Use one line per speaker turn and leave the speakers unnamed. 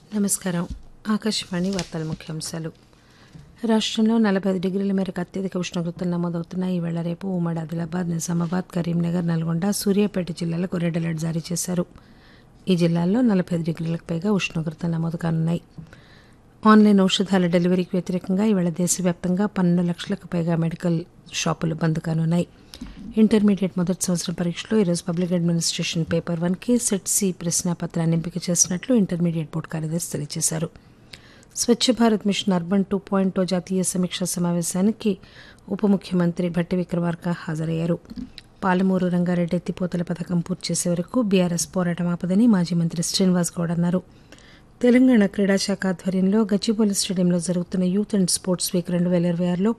నమస్కారం ఆకాశవాణి వార్తల ముఖ్యాంశాలు రాష్ట్రంలో నలభై ఐదు డిగ్రీల మేరకు అత్యధిక ఉష్ణోగ్రతలు నమోదవుతున్నాయి ఈవేళ రేపు ఉమ్మడి ఆదిలాబాద్ నిజామాబాద్ కరీంనగర్ నల్గొండ సూర్యాపేట జిల్లాలకు రెడ్ అలర్ట్ జారీ చేశారు ఈ జిల్లాల్లో నలభై ఐదు డిగ్రీలకు పైగా ఉష్ణోగ్రతలు నమోదు కానున్నాయి ఆన్లైన్ ఔషధాల డెలివరీకి వ్యతిరేకంగా ఈవేళ దేశవ్యాప్తంగా పన్నెండు లక్షలకు పైగా మెడికల్ షాపులు బంద్ కానున్నాయి ఇంటర్మీడియట్ మొదటి సంవత్సరం పరీక్షలో ఈరోజు పబ్లిక్ అడ్మినిస్ట్రేషన్ పేపర్ వన్కి సెట్ సి ప్రశ్నాపత్రాన్ని ఎంపిక చేసినట్లు ఇంటర్మీడియట్ బోర్డు కార్యదర్శి తెలియజేశారు Swachh Bharat mission urban two point జాతీయ సమీక్షా సమావేశానికి ఉప ముఖ్యమంత్రి భట్టి విక్రమార్క హాజరయ్యారు పాలమూరు రంగారెడ్డి ఎత్తిపోతల పథకం పూర్తి చేసే వరకు బీఆర్ఎస్ పోరాటం ఆపదని మాజీ మంత్రి శ్రీనివాస్ గౌడ్ అన్నారు తెలంగాణ క్రీడా శాఖ ఆధ్వర్యంలో గచ్చిబౌలి స్టేడియంలో జరుగుతున్న యూత్ అండ్ స్పోర్ట్స్ వీక్ రెండు వేల ఇరవై ఆరులో